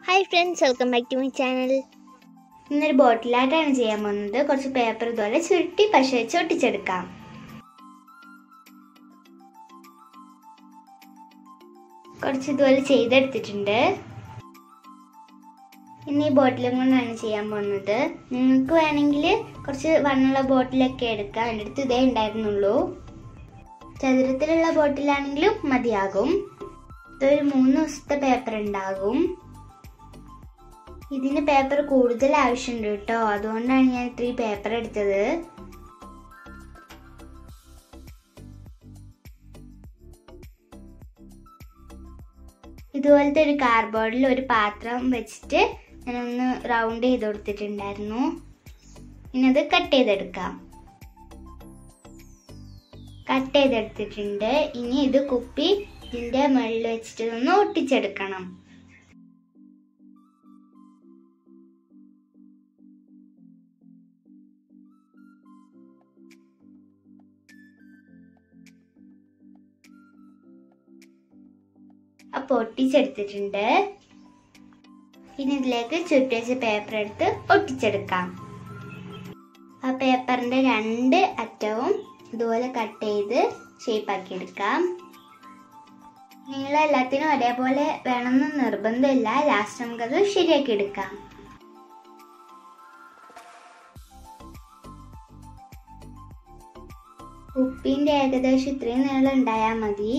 hi friends welcome back to my channel ഇന്നൊരു ബോട്ടിലായിട്ടാണ് ചെയ്യാൻ പോകുന്നത് കുറച്ച് പേപ്പർ ഇതുപോലെ ചുരുട്ടി പശ വെച്ച് ഒട്ടിച്ചെടുക്കാം കുറച്ച് ഇതുപോലെ ചെയ്തെടുത്തിട്ടുണ്ട് ഇനി ഈ ബോട്ടിലും കൊണ്ടാണ് ചെയ്യാൻ പോകുന്നത് നിങ്ങൾക്ക് വേണമെങ്കിൽ കുറച്ച് വണ്ണുള്ള ബോട്ടിലൊക്കെ എടുക്കാം എൻ്റെ അടുത്ത് ഇതേ ഉണ്ടായിരുന്നുള്ളൂ ചതുരത്തിലുള്ള ബോട്ടിലാണെങ്കിലും മതിയാകും ഇതൊരു മൂന്ന് ദിവസത്തെ പേപ്പർ ഉണ്ടാകും ഇതിന് പേപ്പർ കൂടുതൽ ആവശ്യമുണ്ട് കേട്ടോ അതുകൊണ്ടാണ് ഞാൻ ഇത്രയും പേപ്പർ എടുത്തത് ഇതുപോലത്തെ ഒരു കാർഡ്ബോർഡിൽ ഒരു പാത്രം വെച്ചിട്ട് ഞാനൊന്ന് റൗണ്ട് ചെയ്ത് കൊടുത്തിട്ടുണ്ടായിരുന്നു ഇനി അത് കട്ട് ചെയ്തെടുക്കാം കട്ട് ചെയ്തെടുത്തിട്ടുണ്ട് ഇനി ഇത് കുപ്പി ഇതിൻ്റെ മുകളിൽ വെച്ചിട്ട് ഒന്ന് ഒട്ടിച്ചെടുക്കണം അപ്പോൾ ഒട്ടിച്ചെടുത്തിട്ടുണ്ട് ഇനി ഇതിലേക്ക് ചുറ്റി വെച്ച പേപ്പർ എടുത്ത് ഒട്ടിച്ചെടുക്കാം ആ പേപ്പറിന്റെ രണ്ട് അറ്റവും ഇതുപോലെ കട്ട് ചെയ്ത് ഷേപ്പാക്കി എടുക്കാം നിങ്ങൾ എല്ലാത്തിനും ഒരേപോലെ വേണമെന്ന് നിർബന്ധമില്ല ലാസ്റ്റ് നമുക്കത് ശരിയാക്കി എടുക്കാം ഉപ്പിന്റെ ഏകദേശം ഇത്രയും നീളം ഉണ്ടായാൽ മതി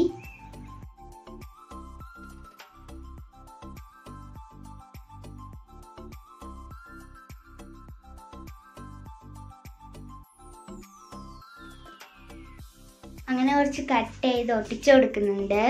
അങ്ങനെ കുറച്ച് കട്ട് ചെയ്ത് ഒട്ടിച്ചു കൊടുക്കുന്നുണ്ട്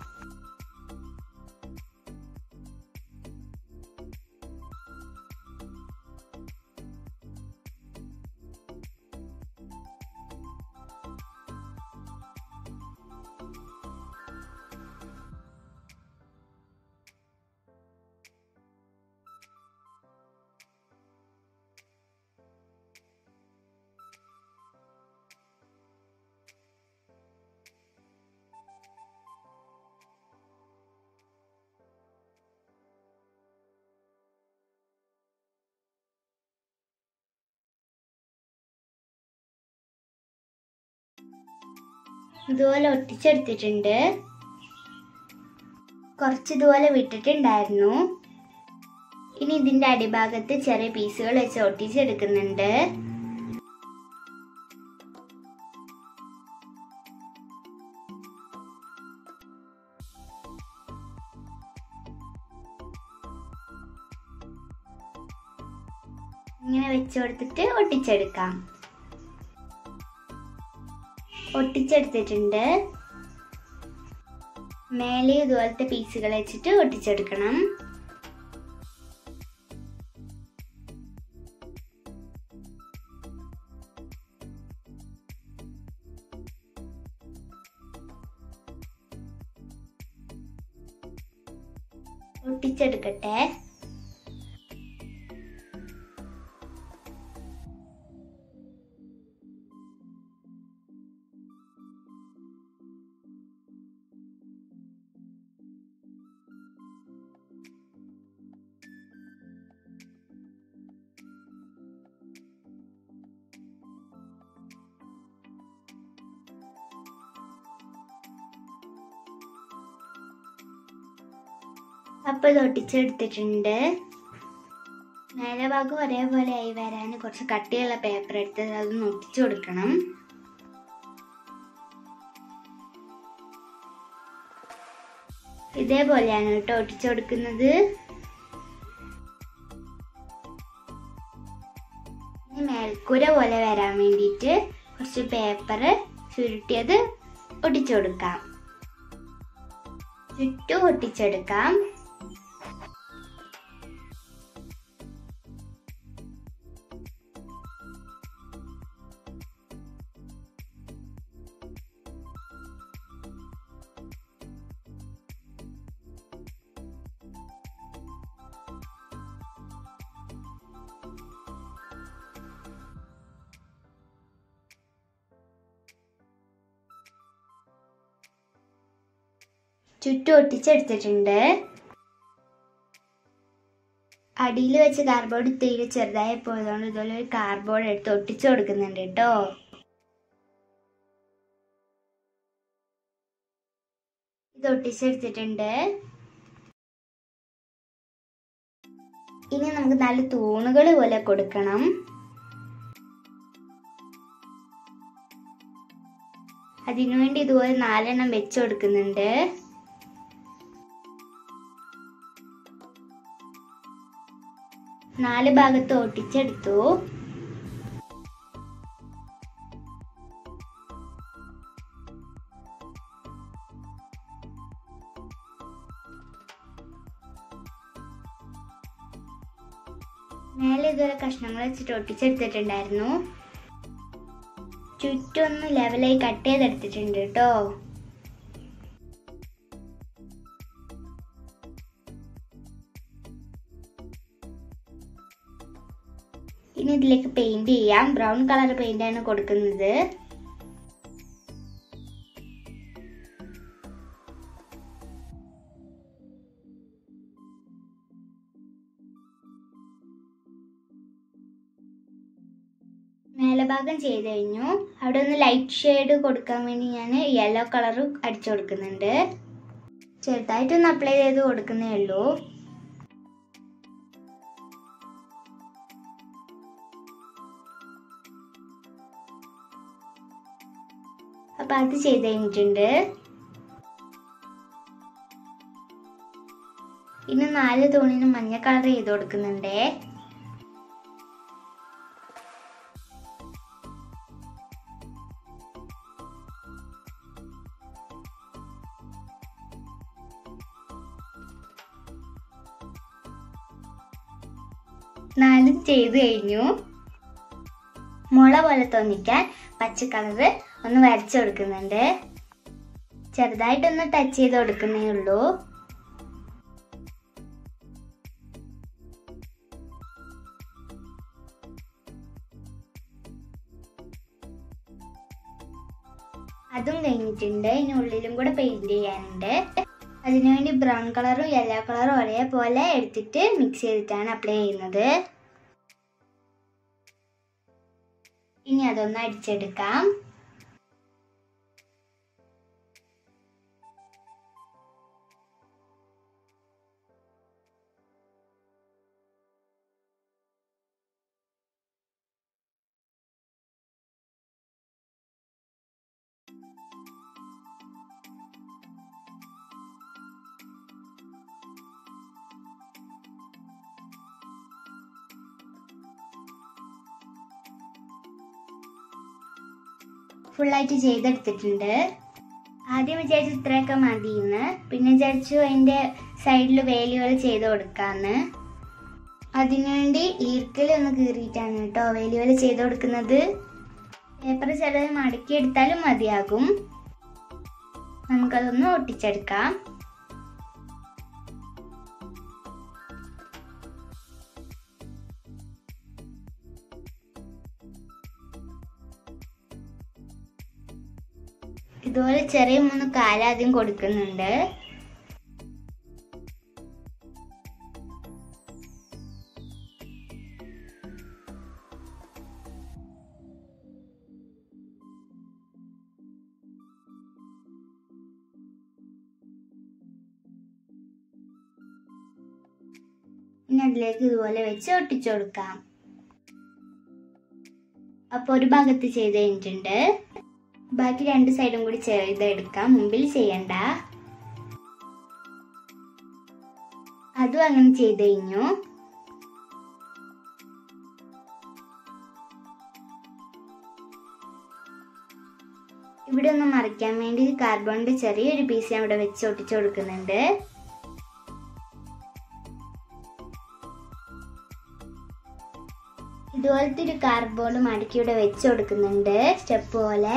ഇതുപോലെ ഒട്ടിച്ചെടുത്തിട്ടുണ്ട് കുറച്ച് ഇതുപോലെ വിട്ടിട്ടുണ്ടായിരുന്നു ഇനി ഇതിന്റെ അടിഭാഗത്ത് ചെറിയ പീസുകൾ വെച്ച് ഒട്ടിച്ചെടുക്കുന്നുണ്ട് ഇങ്ങനെ വെച്ച് കൊടുത്തിട്ട് ഒട്ടിച്ചെടുക്കാം ഒട്ടിച്ചെടുത്തിട്ടുണ്ട് മേലെ ഇതുപോലത്തെ പീസുകൾ വെച്ചിട്ട് ഒട്ടിച്ചെടുക്കണം ഒട്ടിച്ചെടുക്കട്ടെ അപ്പൊ ഇത് ഒട്ടിച്ചെടുത്തിട്ടുണ്ട് മേലെ ഭാഗം ഒരേപോലെ ആയി വരാൻ കുറച്ച് കട്ടിയുള്ള പേപ്പർ എടുത്ത് അതൊന്ന് ഒട്ടിച്ചു കൊടുക്കണം ഇതേപോലെയാണ് കേട്ടോ ഒട്ടിച്ചു കൊടുക്കുന്നത് ഇനി മേൽക്കൂര പോലെ വരാൻ വേണ്ടിയിട്ട് കുറച്ച് പേപ്പർ ചുരുട്ടിയത് ഒട്ടിച്ചു കൊടുക്കാം ചുറ്റും ഒട്ടിച്ചെടുക്കാം ചുറ്റും ഒട്ടിച്ചെടുത്തിട്ടുണ്ട് അടിയിൽ വെച്ച് കാർഡ്ബോർഡ് തീരെ ചെറുതായി പോയതുകൊണ്ട് ഇതുപോലെ ഒരു കാർഡ്ബോർഡ് എടുത്ത് ഒട്ടിച്ചു കൊടുക്കുന്നുണ്ട് കേട്ടോ ഇത് ഒട്ടിച്ചെടുത്തിട്ടുണ്ട് ഇനി നമുക്ക് നാല് തൂണുകൾ പോലെ കൊടുക്കണം അതിനുവേണ്ടി ഇതുപോലെ നാലെണ്ണം വെച്ച് കൊടുക്കുന്നുണ്ട് നാല് ഭാഗത്ത് ഒട്ടിച്ചെടുത്തു മേലെ ഇതുപോലെ കഷ്ണങ്ങൾ വെച്ചിട്ട് ഒട്ടിച്ചെടുത്തിട്ടുണ്ടായിരുന്നു ചുറ്റും ഒന്ന് ലെവലായി കട്ട് ചെയ്തെടുത്തിട്ടുണ്ട് കേട്ടോ ഇനി ഇതിലേക്ക് പെയിന്റ് ചെയ്യാം ബ്രൗൺ കളർ പെയിന്റ് ആണ് കൊടുക്കുന്നത് മേലഭാഗം ചെയ്ത് കഴിഞ്ഞു അവിടെ ഒന്ന് ലൈറ്റ് ഷെയ്ഡ് കൊടുക്കാൻ വേണ്ടി ഞാൻ യെല്ലോ കളർ അടിച്ചു കൊടുക്കുന്നുണ്ട് ചെറുതായിട്ടൊന്ന് അപ്ലൈ ചെയ്ത് കൊടുക്കുന്നേ ഉള്ളൂ അപ്പൊ അത് ചെയ്ത് കഴിഞ്ഞിട്ടുണ്ട് ഇനി നാല് തൂണിന് മഞ്ഞ കളർ ചെയ്ത് കൊടുക്കുന്നുണ്ടേ നാലും ചെയ്തു കഴിഞ്ഞു മുള പോലെ തോന്നിക്കാൻ പച്ച കളറ് ഒന്ന് വരച്ചു കൊടുക്കുന്നുണ്ട് ചെറുതായിട്ടൊന്ന് ടച്ച് ചെയ്ത് കൊടുക്കുന്നേ ഉള്ളൂ അതും കഴിഞ്ഞിട്ടുണ്ട് ഇനി ഉള്ളിലും കൂടെ പെയിന്റ് ചെയ്യാനുണ്ട് അതിനുവേണ്ടി ബ്രൗൺ കളറും യെല്ലോ കളറും ഒരേപോലെ എടുത്തിട്ട് മിക്സ് ചെയ്തിട്ടാണ് അപ്ലൈ ചെയ്യുന്നത് ഇനി അതൊന്ന് അടിച്ചെടുക്കാം ഫുള്ളായിട്ട് ചെയ്തെടുത്തിട്ടുണ്ട് ആദ്യം വിചാരിച്ചു ഇത്രയൊക്കെ മതിയെന്ന് പിന്നെ വിചാരിച്ചു അതിൻ്റെ സൈഡിൽ വേലികൾ ചെയ്ത് കൊടുക്കാന്ന് അതിനുവേണ്ടി ഈർക്കൽ ഒന്ന് കീറിയിട്ടാണ് കേട്ടോ വേലികൾ ചെയ്ത് കൊടുക്കുന്നത് പേപ്പർ ചിലത് മടക്കി എടുത്താലും മതിയാകും നമുക്കതൊന്ന് ഒട്ടിച്ചെടുക്കാം ഇതുപോലെ ചെറിയ മൂന്ന് കാല ആദ്യം കൊടുക്കുന്നുണ്ട് ഇനി അതിലേക്ക് ഇതുപോലെ വെച്ച് ഒട്ടിച്ചു കൊടുക്കാം അപ്പൊ ഒരു ഭാഗത്ത് ചെയ്ത് കഴിഞ്ഞിട്ടുണ്ട് ബാക്കി രണ്ട് സൈഡും കൂടി ചെയ്തെടുക്കാം മുമ്പിൽ ചെയ്യണ്ട അതും അങ്ങനെ ചെയ്ത് കഴിഞ്ഞു ഇവിടെ ഒന്ന് മറിക്കാൻ വേണ്ടി കാർബണിന്റെ ചെറിയൊരു പീസ് ഞാൻ ഇവിടെ വെച്ച് ഒട്ടിച്ചു കൊടുക്കുന്നുണ്ട് ഇതുപോലത്തെ ഒരു കാർഡ്ബോർഡ് മടക്കി ഇവിടെ വെച്ച് കൊടുക്കുന്നുണ്ട് സ്റ്റെപ്പ് പോലെ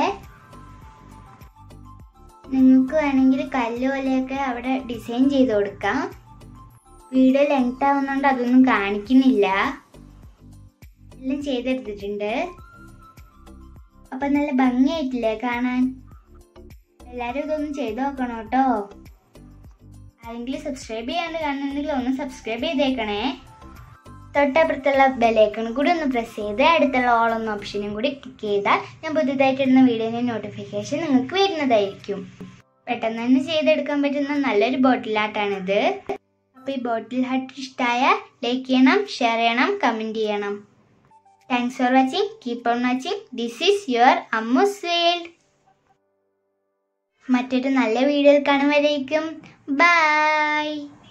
നിങ്ങൾക്ക് വേണമെങ്കിൽ കല്ല് പോലെയൊക്കെ അവിടെ ഡിസൈൻ ചെയ്ത് കൊടുക്കാം വീഡിയോ ലെങ്ത് ആവുന്നതുകൊണ്ട് അതൊന്നും കാണിക്കുന്നില്ല എല്ലാം ചെയ്തെടുത്തിട്ടുണ്ട് അപ്പൊ നല്ല ഭംഗിയായിട്ടില്ലേ കാണാൻ എല്ലാരും ഇതൊന്നും ചെയ്ത് നോക്കണം കേട്ടോ ആരെങ്കിലും സബ്സ്ക്രൈബ് ചെയ്യാണ്ട് കാണുന്നുണ്ടെങ്കിൽ ഒന്ന് സബ്സ്ക്രൈബ് ചെയ്തേക്കണേ തൊട്ടപ്പുറത്തുള്ള ബെലൈക്കൺ കൂടി ഒന്ന് പ്രസ് ചെയ്ത് അടുത്തുള്ള ഓൾ എന്ന ഓപ്ഷനും കൂടി ക്ലിക്ക് ചെയ്താൽ ഞാൻ പുതുതായിട്ടിടുന്ന വീഡിയോയുടെ നോട്ടിഫിക്കേഷൻ നിങ്ങൾക്ക് വരുന്നതായിരിക്കും പെട്ടെന്ന് തന്നെ ചെയ്തെടുക്കാൻ പറ്റുന്ന നല്ലൊരു ബോട്ടിൽ ആർട്ടാണിത് അപ്പോൾ ഈ ബോട്ടിൽ ആർട്ട് ഇഷ്ടമായ ലൈക്ക് ചെയ്യണം ഷെയർ ചെയ്യണം കമൻറ്റ് ചെയ്യണം thanks for watching keep on watching this is your Ammu's world മറ്റൊരു നല്ല വീഡിയോയിൽ കാണുമ്പോഴേക്കും ബൈ